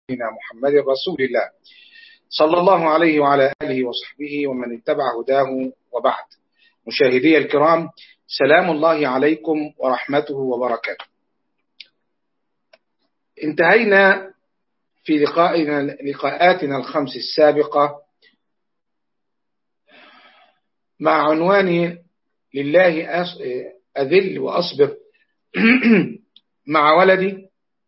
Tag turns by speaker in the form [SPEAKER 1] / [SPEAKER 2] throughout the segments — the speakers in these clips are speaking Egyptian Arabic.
[SPEAKER 1] محمد رسول الله صلى الله عليه وعلى آله وصحبه ومن اتبع هداه وبعد مشاهدي الكرام سلام الله عليكم ورحمته وبركاته انتهينا في لقائنا لقاءاتنا الخمس السابقة مع عنوان لله أذل وأصبر مع ولدي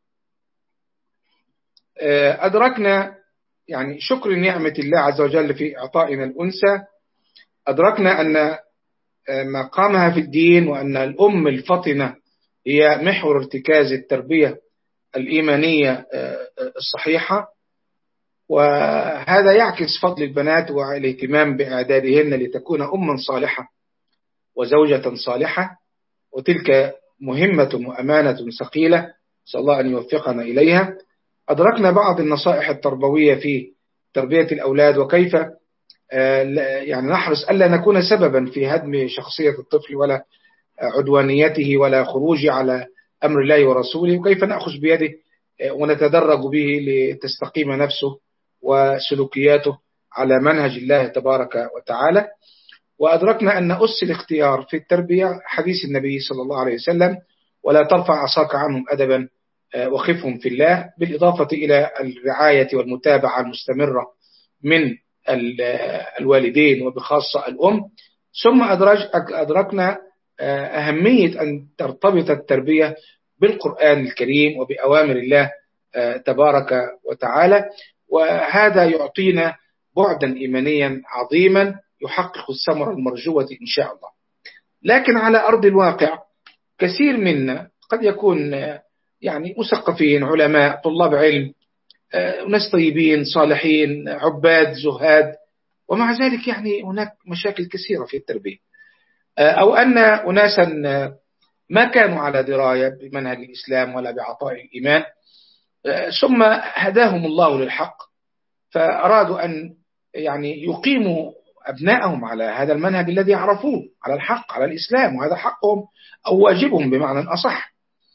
[SPEAKER 1] أدركنا يعني شكر نعمة الله عز وجل في إعطائنا الأنثى أدركنا أن مقامها في الدين وأن الأم الفطنة هي محور ارتكاز التربية الإيمانية الصحيحة وهذا يعكس فضل البنات والاهتمام بإعدادهن لتكون أما صالحة وزوجة صالحة وتلك مهمة وأمانة ثقيلة نسأل الله أن يوفقنا إليها أدركنا بعض النصائح التربوية في تربية الأولاد وكيف يعني نحرص ألا نكون سببا في هدم شخصية الطفل ولا عدوانيته ولا خروجه على أمر الله ورسوله وكيف نأخذ بيده ونتدرج به لتستقيم نفسه وسلوكياته على منهج الله تبارك وتعالى وأدركنا أن أس الاختيار في التربية حديث النبي صلى الله عليه وسلم ولا ترفع عصاك عنهم أدبا وخفهم في الله بالإضافة إلى الرعاية والمتابعة المستمرة من الوالدين وبخاصة الأم ثم أدرج أدركنا أهمية أن ترتبط التربية بالقرآن الكريم وبأوامر الله تبارك وتعالى وهذا يعطينا بعدا إيمانيا عظيما يحقق الثمرة المرجوة إن شاء الله لكن على أرض الواقع كثير منا قد يكون يعني مثقفين علماء طلاب علم ناس طيبين صالحين عباد زهاد ومع ذلك يعني هناك مشاكل كثيرة في التربية أو أن أناسا ما كانوا على دراية بمنهج الإسلام ولا بعطاء الإيمان ثم هداهم الله للحق فأرادوا أن يعني يقيموا أبنائهم على هذا المنهج الذي عرفوه على الحق على الإسلام وهذا حقهم أو واجبهم بمعنى أصح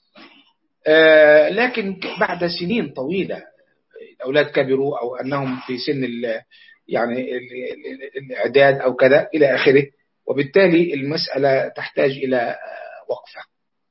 [SPEAKER 1] لكن بعد سنين طويلة الأولاد كبروا أو أنهم في سن ال يعني الإعداد أو كذا إلى آخره وبالتالي المسألة تحتاج إلى وقفة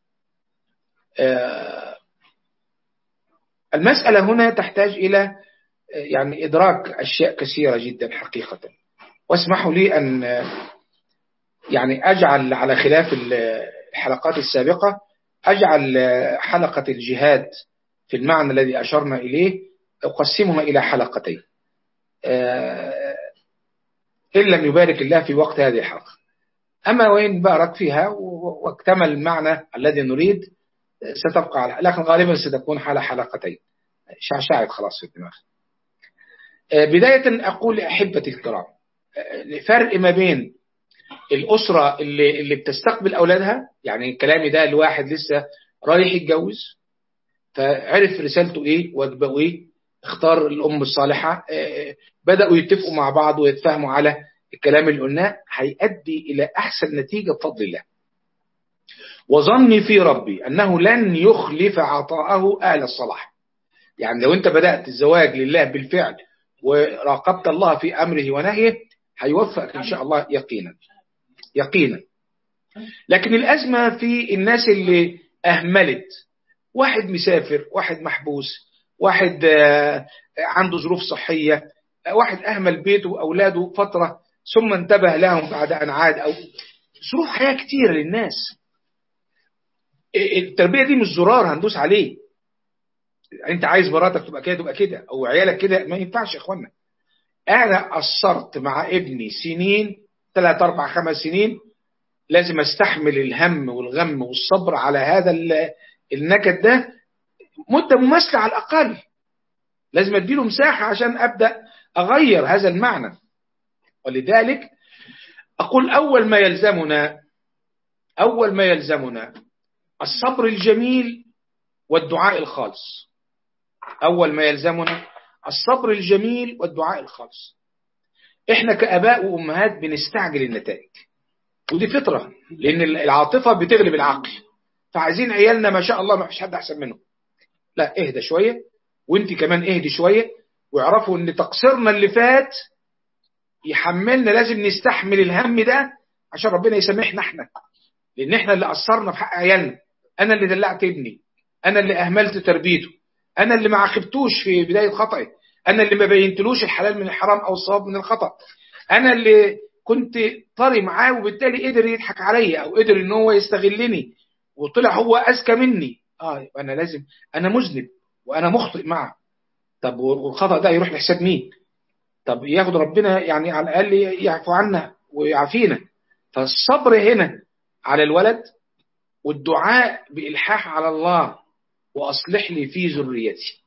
[SPEAKER 1] المسألة هنا تحتاج إلى يعني إدراك أشياء كثيرة جدا حقيقة واسمحوا لي أن يعني أجعل على خلاف الحلقات السابقة أجعل حلقة الجهاد في المعنى الذي أشرنا إليه أقسمها إلى حلقتين إن لم يبارك الله في وقت هذه الحلقة أما وإن بارك فيها واكتمل المعنى الذي نريد ستبقى على لكن غالبا ستكون على حلقتين شعشعت خلاص في الدماغ بداية أقول لأحبتي الكرام فرق ما بين الأسرة اللي, اللي بتستقبل أولادها يعني كلامي ده الواحد لسه رايح يتجوز فعرف رسالته إيه واجبه إيه اختار الأم الصالحة بدأوا يتفقوا مع بعض ويتفاهموا على الكلام اللي قلناه هيؤدي إلى أحسن نتيجة بفضل الله وظني في ربي أنه لن يخلف عطاءه أهل الصلاح يعني لو أنت بدأت الزواج لله بالفعل وراقبت الله في أمره ونهيه هيوفقك إن شاء الله يقينا يقينا لكن الأزمة في الناس اللي أهملت واحد مسافر واحد محبوس واحد عنده ظروف صحية واحد أهمل بيته وأولاده فترة ثم انتبه لهم بعد أن عاد أو ظروف حياة كتير للناس التربية دي مش زرار هندوس عليه انت عايز مراتك تبقى كده تبقى كده او عيالك كده ما ينفعش يا اخوانا انا قصرت مع ابني سنين ثلاث اربع خمس سنين لازم استحمل الهم والغم والصبر على هذا النكد ده مده مماثله على الاقل لازم اديله مساحه عشان ابدا اغير هذا المعنى ولذلك اقول اول ما يلزمنا اول ما يلزمنا الصبر الجميل والدعاء الخالص اول ما يلزمنا الصبر الجميل والدعاء الخالص احنا كاباء وامهات بنستعجل النتائج ودي فطره لان العاطفه بتغلب العقل فعايزين عيالنا ما شاء الله ما فيش حد احسن منهم لا اهدى شويه وانت كمان اهدي شويه واعرفوا ان تقصيرنا اللي فات يحملنا لازم نستحمل الهم ده عشان ربنا يسامحنا احنا لان احنا اللي قصرنا في حق عيالنا انا اللي دلعت ابني انا اللي اهملت تربيته انا اللي ما عاقبتوش في بدايه خطئه انا اللي ما بينتلوش الحلال من الحرام او الصواب من الخطا انا اللي كنت طري معاه وبالتالي قدر يضحك عليا او قدر ان هو يستغلني وطلع هو اذكى مني اه يبقى انا لازم انا مذنب وانا مخطئ معه طب والخطا ده يروح لحساب مين طب ياخد ربنا يعني على الاقل يعفو عنا ويعافينا فالصبر هنا على الولد والدعاء بالحاح على الله واصلح لي في ذريتي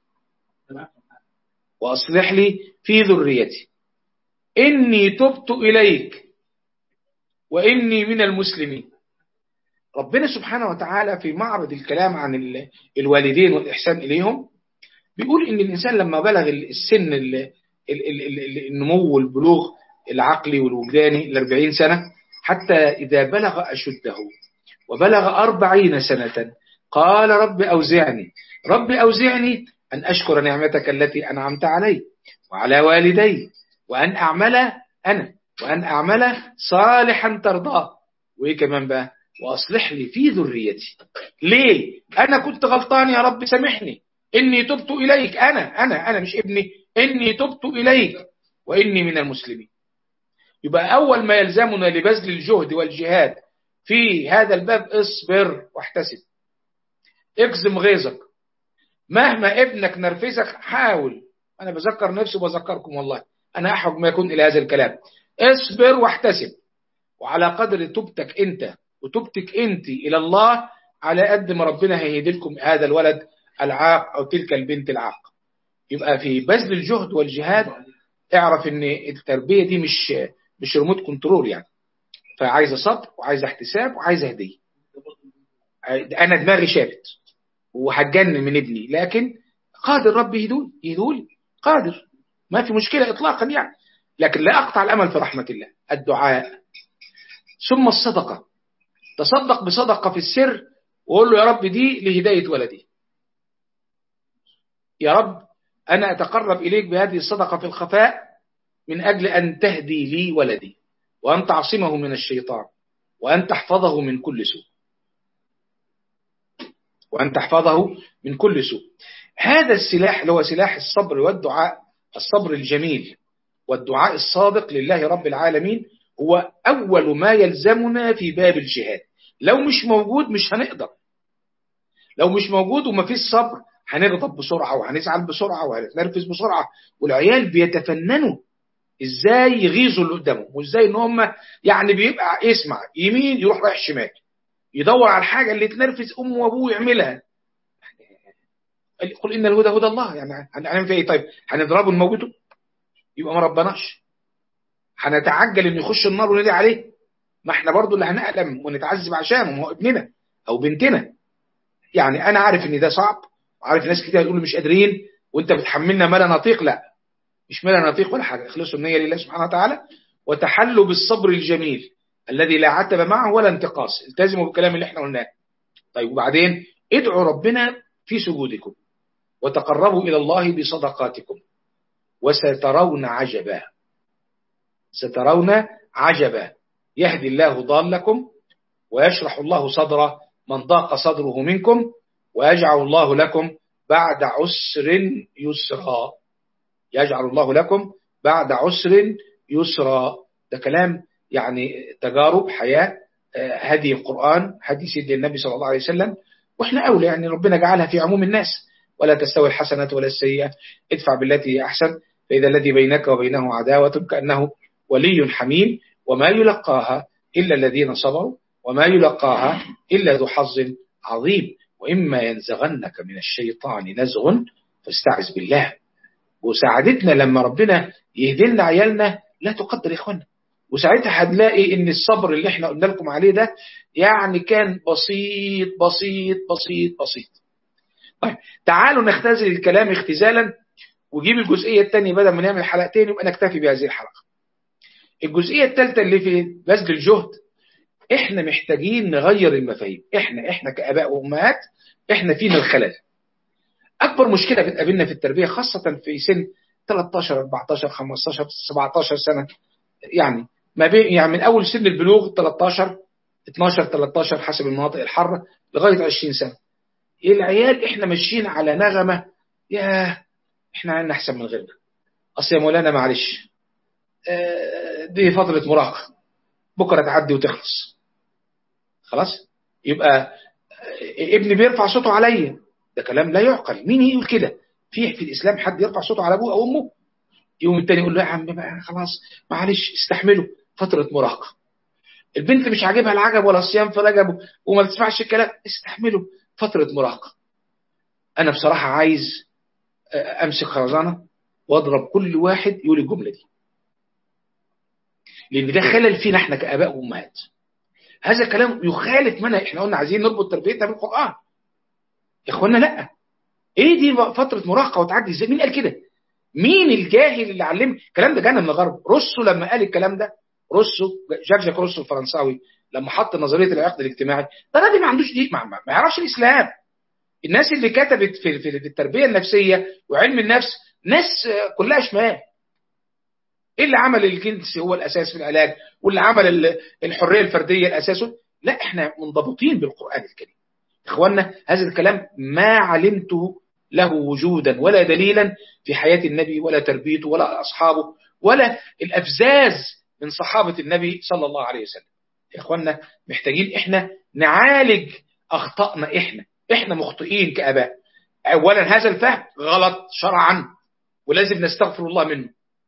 [SPEAKER 1] واصلح لي في ذريتي اني تبت اليك واني من المسلمين ربنا سبحانه وتعالى في معرض الكلام عن الوالدين والإحسان إليهم بيقول إن الإنسان لما بلغ السن النمو والبلوغ العقلي والوجداني الأربعين سنة حتى إذا بلغ أشده وبلغ أربعين سنة قال رب أوزعني رب أوزعني أن أشكر نعمتك التي أنعمت علي وعلى والدي وأن أعمل أنا وأن أعمل صالحا ترضاه وإيه كمان بقى وأصلح لي في ذريتي ليه أنا كنت غلطان يا رب سامحني إني تبت إليك أنا أنا أنا مش ابني إني تبت إليك وإني من المسلمين يبقى أول ما يلزمنا لبذل الجهد والجهاد في هذا الباب اصبر واحتسب اكظم غيظك مهما ابنك نرفزك حاول أنا بذكر نفسي وبذكركم والله أنا أحرج ما يكون إلى هذا الكلام اصبر واحتسب وعلى قدر توبتك أنت وتوبتك أنت إلى الله على قد ما ربنا هيهدي لكم هذا الولد العاق أو تلك البنت العاق يبقى في بذل الجهد والجهاد اعرف ان التربية دي مش مش ريموت كنترول يعني فعايزة صبر وعايزة احتساب وعايزة هدية انا دماغي شابت وهتجنن من ابني لكن قادر ربي يهدول يهدولي قادر ما في مشكلة اطلاقا يعني لكن لا اقطع الامل في رحمة الله الدعاء ثم الصدقة تصدق بصدقة في السر وقول له يا رب دي لهداية ولدي يا رب أنا أتقرب إليك بهذه الصدقة في الخفاء من أجل أن تهدي لي ولدي وأن تعصمه من الشيطان وأن تحفظه من كل سوء وأن تحفظه من كل سوء هذا السلاح اللي هو سلاح الصبر والدعاء الصبر الجميل والدعاء الصادق لله رب العالمين هو أول ما يلزمنا في باب الجهاد لو مش موجود مش هنقدر لو مش موجود وما فيش صبر هنغضب بسرعة وهنزعل بسرعة وهنتنرفز بسرعة والعيال بيتفننوا ازاي يغيظوا اللي قدامهم وازاي ان هم يعني بيبقى يسمع يمين يروح رايح شمال يدور على الحاجة اللي تنرفز امه وابوه يعملها قل ان الهدى هدى الله يعني هنعمل فيها ايه طيب هنضربه نموته يبقى ما ربناش هنتعجل انه يخش النار وندعي عليه ما احنا برضو اللي هنألم ونتعذب عشانه ما هو ابننا او بنتنا يعني انا عارف ان ده صعب وعارف ناس كتير هتقول مش قادرين وانت بتحملنا ما لا نطيق لا مش ما لا نطيق ولا حاجه اخلصوا النيه لله سبحانه وتعالى وتحلوا بالصبر الجميل الذي لا عتب معه ولا انتقاص التزموا بالكلام اللي احنا قلناه طيب وبعدين ادعوا ربنا في سجودكم وتقربوا الى الله بصدقاتكم وسترون عجبا سترون عجبا يهدي الله ضالكم ويشرح الله صدر من ضاق صدره منكم ويجعل الله لكم بعد عسر يسرا يجعل الله لكم بعد عسر يسرا ده كلام يعني تجارب حياة هدي القرآن هدي سيدنا النبي صلى الله عليه وسلم واحنا أولى يعني ربنا جعلها في عموم الناس ولا تستوي الحسنة ولا السيئة ادفع بالتي هي أحسن فإذا الذي بينك وبينه عداوة كأنه ولي حميم وما يلقاها إلا الذين صبروا وما يلقاها إلا ذو حظ عظيم وإما ينزغنك من الشيطان نزغ فاستعذ بالله وساعدتنا لما ربنا يهدي لنا عيالنا لا تقدر يا اخوانا وساعتها هنلاقي ان الصبر اللي احنا قلنا لكم عليه ده يعني كان بسيط بسيط بسيط بسيط طيب تعالوا نختزل الكلام اختزالا وجيب الجزئية الثانية بدل ما نعمل حلقتين يبقى نكتفي بهذه الحلقة الجزئية الثالثة اللي في بذل الجهد احنا محتاجين نغير المفاهيم احنا احنا كاباء وامهات احنا فينا الخلل اكبر مشكله بتقابلنا في التربيه خاصه في سن 13 14 15 17 سنه يعني ما بين يعني من اول سن البلوغ 13 12 13 حسب المناطق الحاره لغايه 20 سنه العيال احنا ماشيين على نغمه يا احنا عندنا احسن من غيرنا اصل يا مولانا معلش دي فتره مراهقه بكره تعدي وتخلص خلاص يبقى ابني بيرفع صوته عليا ده كلام لا يعقل مين يقول كده في في الاسلام حد يرفع صوته على ابوه او امه يوم التاني يقول له يا عم بقى خلاص معلش استحمله فتره مراهقه البنت مش عاجبها العجب ولا الصيام في رجب وما تسمعش الكلام استحمله فتره مراهقه انا بصراحه عايز امسك خرزانه واضرب كل واحد يقول الجمله دي لان ده خلل فينا احنا كاباء وامهات هذا الكلام يخالف منها احنا قلنا عايزين نربط تربيتنا بالقران يا اخوانا لا ايه دي فتره مراهقه وتعدي ازاي مين قال كده مين الجاهل اللي علم الكلام ده جانا من الغرب روسو لما قال الكلام ده روسو جاك جاك روسو الفرنساوي لما حط نظريه العقد الاجتماعي ده راجل ما عندوش دي ما, ما يعرفش الاسلام الناس اللي كتبت في, في, في التربيه النفسيه وعلم النفس ناس كلها شمال ايه اللي عمل الجنس هو الاساس في العلاج واللي عمل الحريه الفرديه الاساس لا احنا منضبطين بالقران الكريم اخوانا هذا الكلام ما علمته له وجودا ولا دليلا في حياه النبي ولا تربيته ولا اصحابه ولا الافزاز من صحابه النبي صلى الله عليه وسلم يا اخوانا محتاجين احنا نعالج اخطائنا احنا احنا مخطئين كاباء اولا هذا الفهم غلط شرعا ولازم نستغفر الله منه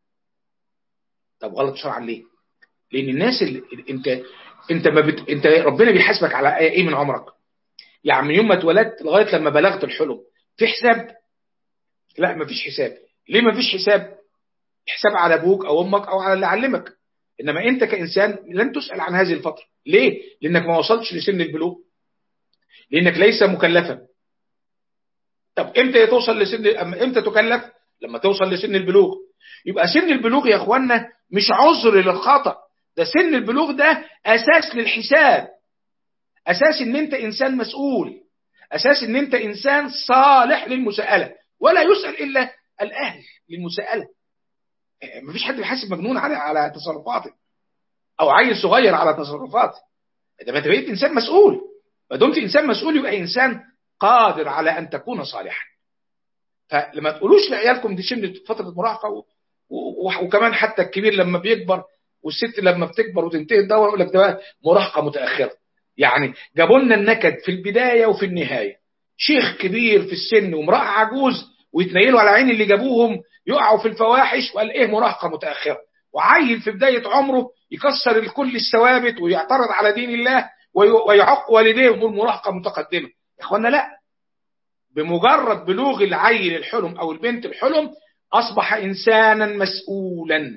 [SPEAKER 1] طب غلط شرعا ليه لان الناس اللي انت انت ما بت... انت ربنا بيحاسبك على ايه من عمرك يعني من يوم ما اتولدت لغايه لما بلغت الحلم في حساب لا مفيش حساب ليه مفيش حساب حساب على ابوك او امك او على اللي علمك انما انت كانسان لن تسال عن هذه الفتره ليه لانك ما وصلتش لسن البلوغ لانك ليس مكلفا طب امتى توصل لسن امتى تكلف لما توصل لسن البلوغ يبقى سن البلوغ يا اخوانا مش عذر للخطا ده سن البلوغ ده اساس للحساب اساس ان انت انسان مسؤول اساس ان انت انسان صالح للمساءله ولا يسال الا الاهل للمساءله مفيش حد بيحاسب مجنون على على تصرفاته او عيل صغير على تصرفاته ده ما انت بقيت انسان مسؤول ما دمت انسان مسؤول يبقى انسان قادر على ان تكون صالحا فلما تقولوش لعيالكم دي شمل فتره مراهقه و... و... وكمان حتى الكبير لما بيكبر والست لما بتكبر وتنتهي الدوره يقول لك ده مراهقه متاخره يعني جابوا لنا النكد في البدايه وفي النهايه شيخ كبير في السن وامراه عجوز ويتنيلوا على عين اللي جابوهم يقعوا في الفواحش وقال ايه مراهقه متاخره وعيل في بدايه عمره يكسر الكل الثوابت ويعترض على دين الله ويعق والديه ويقول مراهقه متقدمه يا اخوانا لا بمجرد بلوغ العيل الحلم او البنت الحلم اصبح انسانا مسؤولا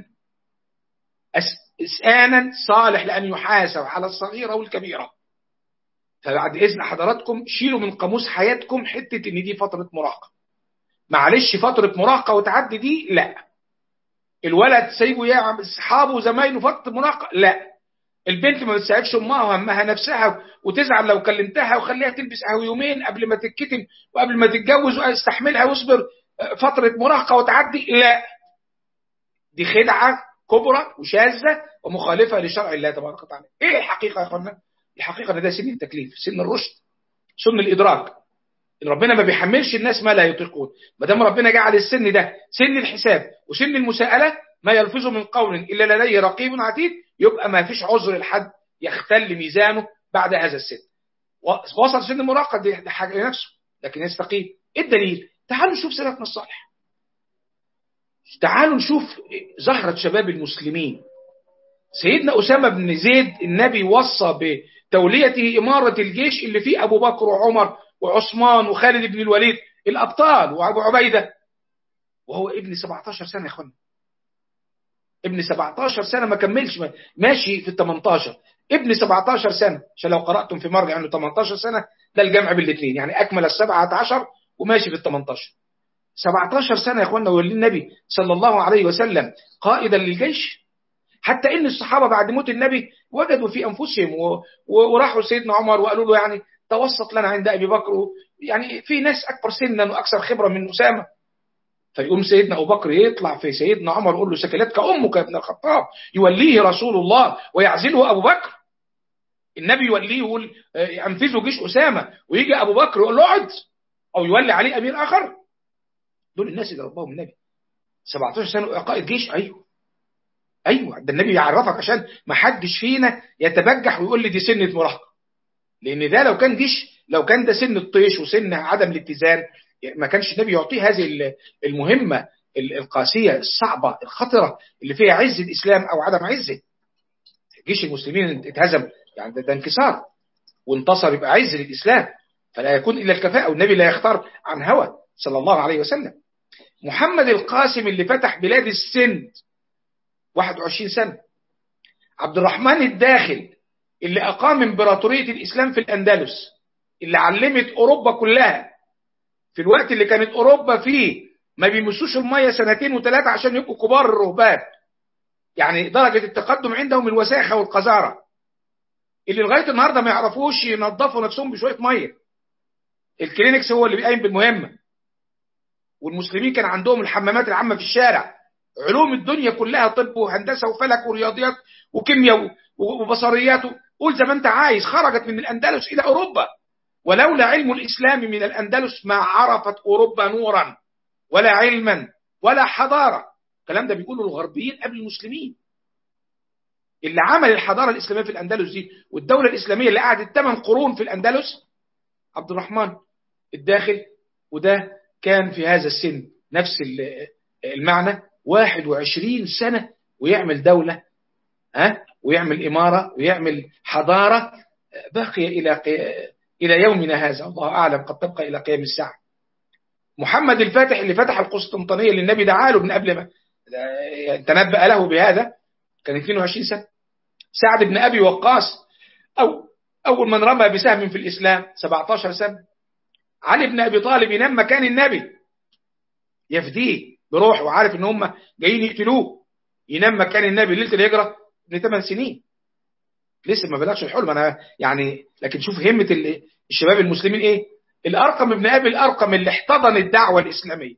[SPEAKER 1] انسانا صالح لان يحاسب على الصغيره والكبيره فبعد اذن حضراتكم شيلوا من قاموس حياتكم حته ان دي فتره مراهقه معلش فتره مراهقه وتعدي دي لا الولد سايبه يا اصحابه وزمايله فتره مراهقه لا البنت ما بتساعدش امها وهمها نفسها وتزعل لو كلمتها وخليها تلبس قهوه يومين قبل ما تتكتم وقبل ما تتجوز واستحملها واصبر فتره مراهقه وتعدي لا دي خدعه كبرى وشاذه ومخالفه لشرع الله تبارك وتعالى ايه الحقيقه يا اخوانا الحقيقه ان ده سن التكليف سن الرشد سن الادراك ان ربنا ما بيحملش الناس ما لا يطيقون ما دام ربنا جعل السن ده سن الحساب وسن المساءله ما يلفظ من قول الا لديه رقيب عتيد يبقى ما فيش عذر لحد يختل ميزانه بعد هذا السن وصل سن المراهقه دي حاجه لنفسه لكن يستقيم ايه الدليل تعالوا نشوف سلفنا الصالح تعالوا نشوف زهرة شباب المسلمين سيدنا أسامة بن زيد النبي وصى بتوليته إمارة الجيش اللي فيه أبو بكر وعمر وعثمان وخالد بن الوليد الأبطال وأبو عبيدة وهو ابن 17 سنة يا أخوانا ابن 17 سنة ما كملش ماشي في ال 18 ابن 17 سنة عشان لو قرأتم في مرة عنده 18 سنة ده الجمع بالاثنين يعني أكمل ال 17 وماشي في ال 18 17 سنة يا اخوانا ولي النبي صلى الله عليه وسلم قائدا للجيش حتى ان الصحابة بعد موت النبي وجدوا في انفسهم و... و... وراحوا سيدنا عمر وقالوا له يعني توسط لنا عند ابي بكر يعني في ناس اكبر سنا واكثر خبره من اسامه فيقوم سيدنا ابو بكر يطلع في سيدنا عمر يقول له سكلتك امك يا ابن الخطاب يوليه رسول الله ويعزله ابو بكر النبي يوليه يقول انفذوا جيش اسامه ويجي ابو بكر يقول له اقعد او يولي عليه امير اخر دول الناس اللي رباهم النبي 17 سنه قائد جيش ايوه ايوه ده النبي يعرفك عشان ما حدش فينا يتبجح ويقول لي دي سنه مراهقه لان ده لو كان جيش لو كان ده سن الطيش وسن عدم الاتزان ما كانش النبي يعطيه هذه المهمه القاسيه الصعبه الخطره اللي فيها عز الاسلام او عدم عزه جيش المسلمين اتهزم يعني ده, ده انكسار وانتصر يبقى عز للاسلام فلا يكون الا الكفاءه والنبي لا يختار عن هوى صلى الله عليه وسلم محمد القاسم اللي فتح بلاد السند 21 سنه عبد الرحمن الداخل اللي اقام امبراطوريه الاسلام في الاندلس اللي علمت اوروبا كلها في الوقت اللي كانت اوروبا فيه ما بيمسوش الميه سنتين وثلاثه عشان يبقوا كبار الرهبان يعني درجه التقدم عندهم الوساخه والقذاره اللي لغايه النهارده ما يعرفوش ينظفوا نفسهم بشويه ميه الكلينكس هو اللي بيقيم بالمهمه والمسلمين كان عندهم الحمامات العامه في الشارع علوم الدنيا كلها طب وهندسه وفلك ورياضيات وكيمياء وبصريات قول زي ما انت عايز خرجت من الاندلس الى اوروبا ولولا علم الاسلام من الاندلس ما عرفت اوروبا نورا ولا علما ولا حضاره الكلام ده بيقوله الغربيين قبل المسلمين اللي عمل الحضاره الاسلاميه في الاندلس دي والدوله الاسلاميه اللي قعدت 8 قرون في الاندلس عبد الرحمن الداخل وده كان في هذا السن نفس المعنى 21 سنه ويعمل دوله ها ويعمل اماره ويعمل حضاره باقيه الى الى يومنا هذا الله اعلم قد تبقى الى قيام الساعه محمد الفاتح اللي فتح القسطنطينيه اللي النبي دعا له من قبل ما تنبأ له بهذا كان 22 سنه سعد بن ابي وقاص او اول من رمى بسهم في الاسلام 17 سنه علي بن ابي طالب ينام مكان النبي يفديه بروحه وعارف ان هم جايين يقتلوه ينام مكان النبي ليله الهجره ابن 8 سنين لسه ما بلغش الحلم انا يعني لكن شوف همه الشباب المسلمين ايه الارقم ابن ابي الارقم اللي احتضن الدعوه الاسلاميه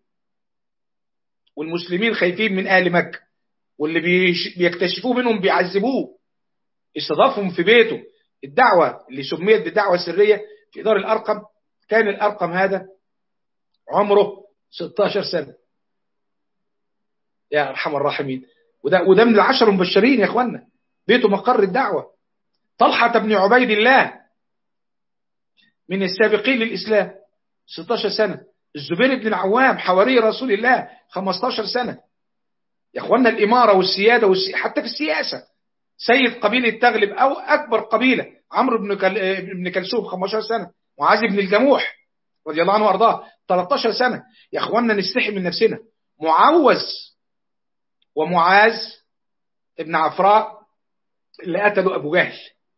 [SPEAKER 1] والمسلمين خايفين من اهل مكه واللي بيكتشفوه منهم بيعذبوه استضافهم في بيته الدعوه اللي سميت بالدعوه السريه في دار الارقم كان الارقم هذا عمره 16 سنه يا ارحم الراحمين وده وده من العشر المبشرين يا اخوانا بيته مقر الدعوه طلحه بن عبيد الله من السابقين للاسلام 16 سنه الزبير بن العوام حواري رسول الله 15 سنه يا اخوانا الاماره والسياده والسي... حتى في السياسه سيد قبيله تغلب او اكبر قبيله عمرو بن كل... بن كلثوم 15 سنه معاذ بن الجموح رضي الله عنه وارضاه 13 سنه يا اخوانا نستحي من نفسنا معوز ومعاذ ابن عفراء اللي قتلوا ابو جهل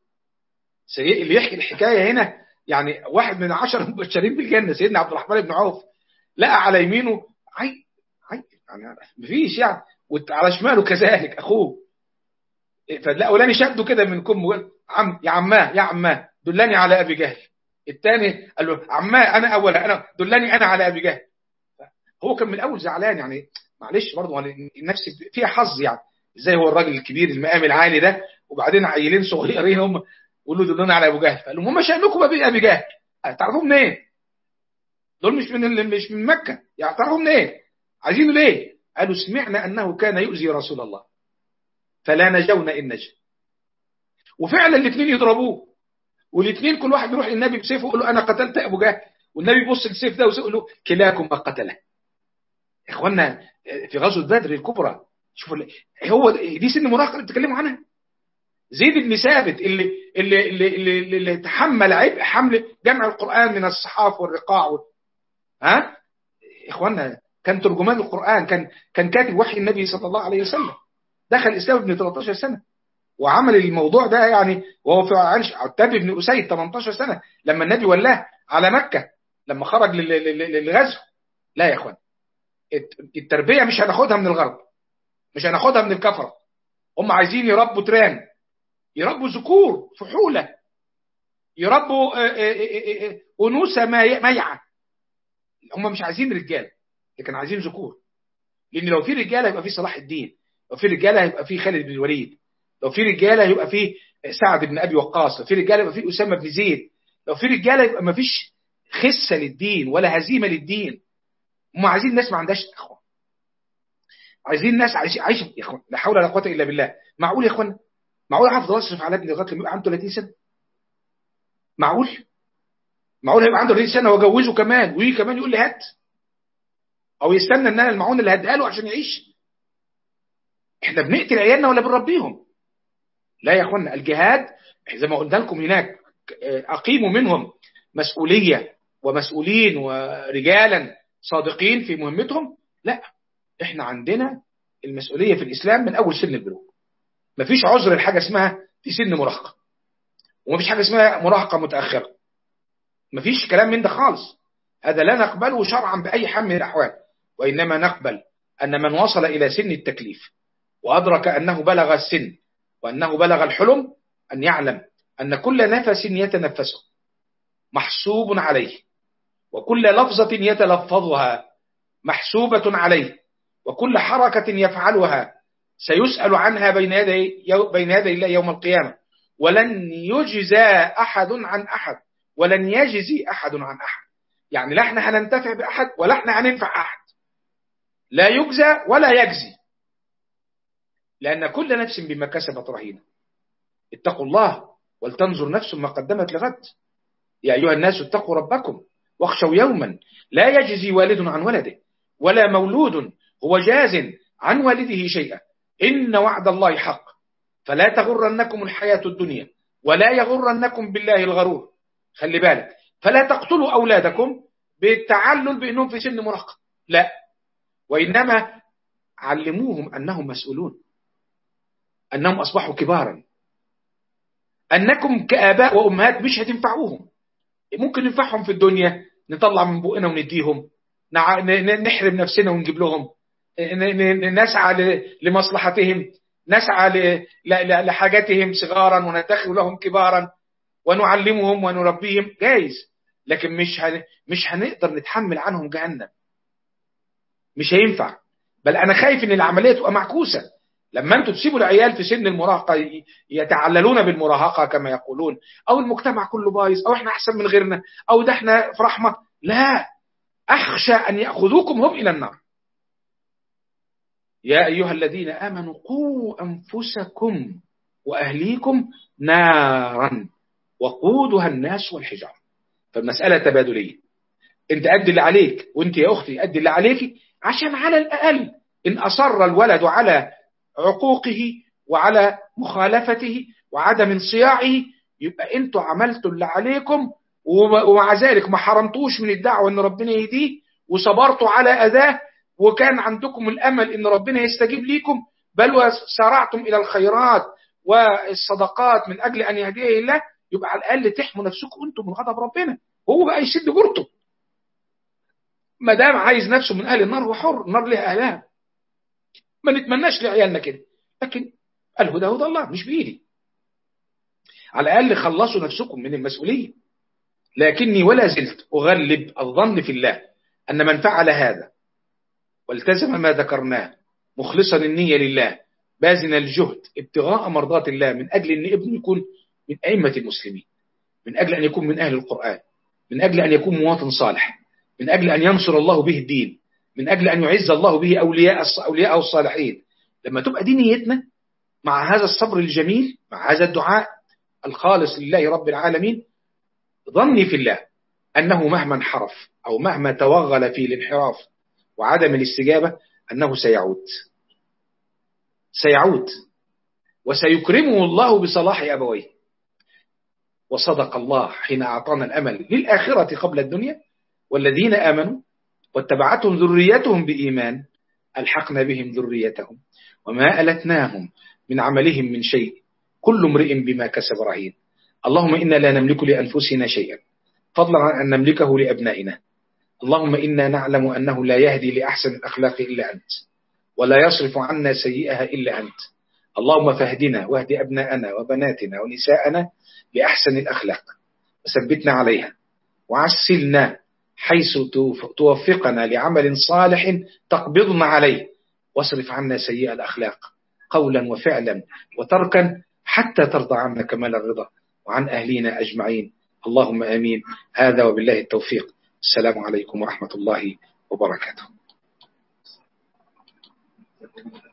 [SPEAKER 1] سيء اللي يحكي الحكايه هنا يعني واحد من عشر مبشرين بالجنه سيدنا عبد الرحمن بن عوف لقى على يمينه عي عي يعني مفيش يعني وعلى شماله كذلك اخوه فالاولاني شده كده من كم عم يا عماه يا عماه دلني على ابي جهل الثاني قال له عماه انا اولا انا دلني انا على ابي جهل هو كان من الاول زعلان يعني معلش برضه النفس فيها حظ يعني ازاي هو الراجل الكبير المقام العالي ده وبعدين عيلين صغيرين هم يقولوا دلونا على ابو جهل فقال لهم هم شانكم ابي جهل تعرفوا منين؟ إيه؟ دول مش من مش من مكه يعني تعرفوا منين؟ إيه؟ عايزينه ليه؟ قالوا سمعنا انه كان يؤذي رسول الله فلا نجونا ان نجا وفعلا الاثنين يضربوه والاثنين كل واحد يروح للنبي بسيفه يقول له انا قتلت ابو جهل والنبي يبص للسيف ده ويقول له كلاكما قتله يا اخوانا في غزوه بدر الكبرى شوفوا هو دي سن مراهقه اللي بتتكلموا عنها زيد بن ثابت اللي اللي اللي, اللي, اللي تحمل عبء حمل جمع القران من الصحاف والرقاع و... ها اخوانا كان ترجمان القران كان كان كاتب وحي النبي صلى الله عليه وسلم دخل الاسلام ابن 13 سنه وعمل الموضوع ده يعني وهو في عرش عتاب بن اسيد 18 سنه لما النبي ولاه على مكه لما خرج للغزو لا يا اخوان التربيه مش هناخدها من الغرب مش هناخدها من الكفره هم عايزين يربوا تران يربوا ذكور فحوله يربوا أنوثة ميعة هم مش عايزين رجال لكن عايزين ذكور لأن لو في رجالة يبقى في صلاح الدين لو في رجالة يبقى في خالد بن الوليد لو في رجالة يبقى في سعد بن أبي وقاص لو في رجالة يبقى في أسامة بن زيد لو في رجالة يبقى ما فيش خسة للدين ولا هزيمة للدين هم عايزين ناس ما عندهاش اخوه عايزين ناس عايشين عايش يا اخوان لا حول ولا قوه الا بالله معقول يا اخوان معقول هفضل اصرف على ابني لغايه لما يبقى عنده 30 سنه معقول معقول هيبقى عنده 30 سنه واجوزه كمان ويجي كمان يقول لي هات او يستنى ان انا المعونه اللي هديها له عشان يعيش احنا بنقتل عيالنا ولا بنربيهم لا يا اخوانا الجهاد زي ما قلنا لكم هناك اقيموا منهم مسؤوليه ومسؤولين ورجالا صادقين في مهمتهم لا احنا عندنا المسؤوليه في الاسلام من اول سن البلوغ مفيش عذر لحاجه اسمها في سن مراهقه ومفيش حاجه اسمها مراهقه متاخره مفيش كلام من ده خالص هذا لا نقبله شرعا باي حال من الاحوال وانما نقبل ان من وصل الى سن التكليف وادرك انه بلغ السن وانه بلغ الحلم ان يعلم ان كل نفس يتنفسه محسوب عليه وكل لفظه يتلفظها محسوبه عليه وكل حركة يفعلها سيسأل عنها بين يدي بين يدي الله يوم القيامة ولن يجزى أحد عن أحد ولن يجزي أحد عن أحد يعني لا احنا هننتفع بأحد ولا احنا هننفع أحد لا يجزى ولا يجزي لأن كل نفس بما كسبت رهينة اتقوا الله ولتنظر نفس ما قدمت لغد يا أيها الناس اتقوا ربكم واخشوا يوما لا يجزي والد عن ولده ولا مولود هو جاز عن والده شيئا إن وعد الله حق فلا تغرنكم الحياة الدنيا ولا يغرنكم بالله الغرور خلي بالك فلا تقتلوا أولادكم بالتعلل بأنهم في سن مراهقة لا وإنما علموهم أنهم مسؤولون أنهم أصبحوا كبارا أنكم كآباء وأمهات مش هتنفعوهم ممكن ننفعهم في الدنيا نطلع من بقنا ونديهم نحرم نفسنا ونجيب لهم نسعى لمصلحتهم نسعى لحاجاتهم صغارا وندخل لهم كبارا ونعلمهم ونربيهم جايز لكن مش هن... مش هنقدر نتحمل عنهم جهنم مش هينفع بل انا خايف ان العمليه تبقى معكوسه لما انتوا تسيبوا العيال في سن المراهقه يتعللون بالمراهقه كما يقولون او المجتمع كله بايظ او احنا احسن من غيرنا او ده احنا في رحمه لا اخشى ان ياخذوكم هم الى النار يا أيها الذين آمنوا قوا أنفسكم وأهليكم نارا وقودها الناس والحجارة فالمسألة تبادلية انت أدي اللي عليك وانت يا أختي أدي اللي عليك عشان على الأقل إن أصر الولد على عقوقه وعلى مخالفته وعدم انصياعه يبقى انتوا عملتوا اللي عليكم ومع ذلك ما حرمتوش من الدعوة ان ربنا يهديه وصبرتوا على أذاه وكان عندكم الأمل إن ربنا يستجيب ليكم بل وسارعتم إلى الخيرات والصدقات من أجل أن يهديه الله يبقى على الأقل تحموا نفسكم أنتم من غضب ربنا هو بقى يسد جرته ما دام عايز نفسه من أهل النار هو حر النار لها أهلها ما نتمناش لعيالنا كده لكن الهدى هدى الله مش بإيدي على الأقل خلصوا نفسكم من المسؤولية لكني ولا زلت أغلب الظن في الله أن من فعل هذا والتزم ما ذكرناه مخلصا النية لله باذن الجهد ابتغاء مرضات الله من أجل أن ابنه يكون من أئمة المسلمين من أجل أن يكون من أهل القرآن من أجل أن يكون مواطن صالح من أجل أن ينصر الله به الدين من أجل أن يعز الله به أولياء أولياء الصالحين لما تبقى دي نيتنا مع هذا الصبر الجميل مع هذا الدعاء الخالص لله رب العالمين ظني في الله أنه مهما انحرف أو مهما توغل في الانحراف وعدم الاستجابة أنه سيعود سيعود وسيكرمه الله بصلاح أبويه وصدق الله حين أعطانا الأمل للآخرة قبل الدنيا والذين آمنوا واتبعتهم ذريتهم بإيمان ألحقنا بهم ذريتهم وما ألتناهم من عملهم من شيء كل امرئ بما كسب رهين اللهم إنا لا نملك لأنفسنا شيئا فضلا عن أن نملكه لأبنائنا اللهم إنا نعلم أنه لا يهدي لأحسن الأخلاق إلا أنت ولا يصرف عنا سيئها إلا أنت اللهم فاهدنا واهد أبناءنا وبناتنا ونساءنا لأحسن الأخلاق وثبتنا عليها وعسلنا حيث توفقنا لعمل صالح تقبضنا عليه واصرف عنا سيئة الأخلاق قولا وفعلا وتركا حتى ترضى عنا كمال الرضا وعن أهلنا أجمعين اللهم آمين هذا وبالله التوفيق السلام عليكم ورحمة الله وبركاته